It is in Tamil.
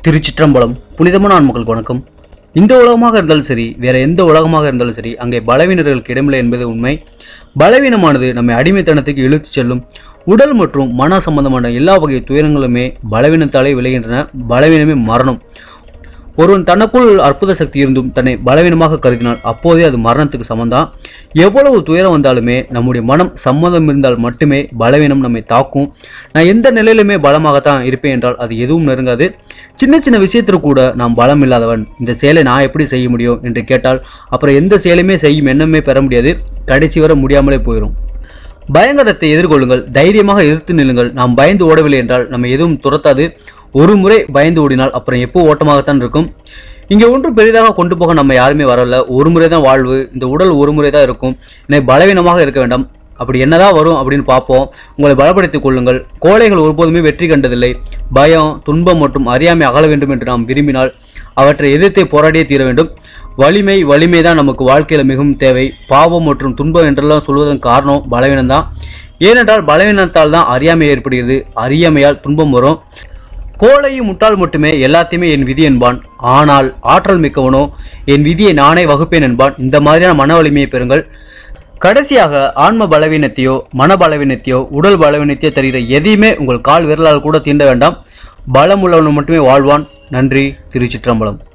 திருச்சிற்றம்பலம் புனிதமான ஆன்மக்களுக்கு வணக்கம் இந்த உலகமாக இருந்தாலும் சரி வேற எந்த உலகமாக இருந்தாலும் சரி அங்கே பலவீனர்களுக்கு இடமில்லை என்பது உண்மை பலவீனமானது நம்மை அடிமைத்தனத்துக்கு இழுத்துச் செல்லும் உடல் மற்றும் மன சம்பந்தமான எல்லா வகை துயரங்களுமே பலவீனத்தாலே விளைகின்றன பலவீனமே மரணம் ஒருவன் தனக்குள் அற்புத சக்தி இருந்தும் தன்னை பலவீனமாக கருதினால் அப்போதே அது மரணத்துக்கு சமந்தான் எவ்வளவு துயரம் வந்தாலுமே நம்முடைய மனம் சம்மதம் இருந்தால் மட்டுமே பலவீனம் நம்மை தாக்கும் நான் எந்த நிலையிலுமே பலமாகத்தான் இருப்பேன் என்றால் அது எதுவும் நெருங்காது சின்ன சின்ன விஷயத்தில் கூட நான் பலம் இல்லாதவன் இந்த செயலை நான் எப்படி செய்ய முடியும் என்று கேட்டால் அப்புறம் எந்த செயலையுமே செய்யும் எண்ணமே பெற முடியாது கடைசி வரை முடியாமலே போயிடும் பயங்கரத்தை எதிர்கொள்ளுங்கள் தைரியமாக எதிர்த்து நில்லுங்கள் நாம் பயந்து ஓடவில்லை என்றால் நம்ம எதுவும் துரத்தாது ஒரு முறை பயந்து ஓடினால் அப்புறம் எப்போ ஓட்டமாகத்தான் இருக்கும் இங்கே ஒன்றும் பெரிதாக கொண்டு போக நம்ம யாருமே வரல ஒரு முறை தான் வாழ்வு இந்த உடல் ஒரு முறை தான் இருக்கும் என்னை பலவீனமாக இருக்க வேண்டாம் அப்படி என்னதான் வரும் அப்படின்னு பார்ப்போம் உங்களை பலப்படுத்திக் கொள்ளுங்கள் கோழைகள் ஒருபோதுமே வெற்றி கண்டதில்லை பயம் துன்பம் மற்றும் அறியாமை அகல வேண்டும் என்று நாம் விரும்பினால் அவற்றை எதிர்த்தே போராடியே தீர வேண்டும் வலிமை வலிமை தான் நமக்கு வாழ்க்கையில் மிகவும் தேவை பாவம் மற்றும் துன்பம் என்றெல்லாம் சொல்வதன் காரணம் பலவீனம் தான் ஏனென்றால் பலவீனத்தால் தான் அறியாமை ஏற்படுகிறது அறியாமையால் துன்பம் வரும் கோழையும் முட்டாள் மட்டுமே எல்லாத்தையுமே என் விதி என்பான் ஆனால் ஆற்றல் மிக்கவனோ என் விதியை நானே வகுப்பேன் என்பான் இந்த மாதிரியான மன வலிமையை பெறுங்கள் கடைசியாக ஆன்ம பலவீனத்தையோ மன பலவீனத்தையோ உடல் பலவீனத்தையோ தருகிற எதையுமே உங்கள் கால் விரலால் கூட தீண்ட வேண்டாம் பலம் உள்ளவன் மட்டுமே வாழ்வான் நன்றி திருச்சிற்றம்பலம்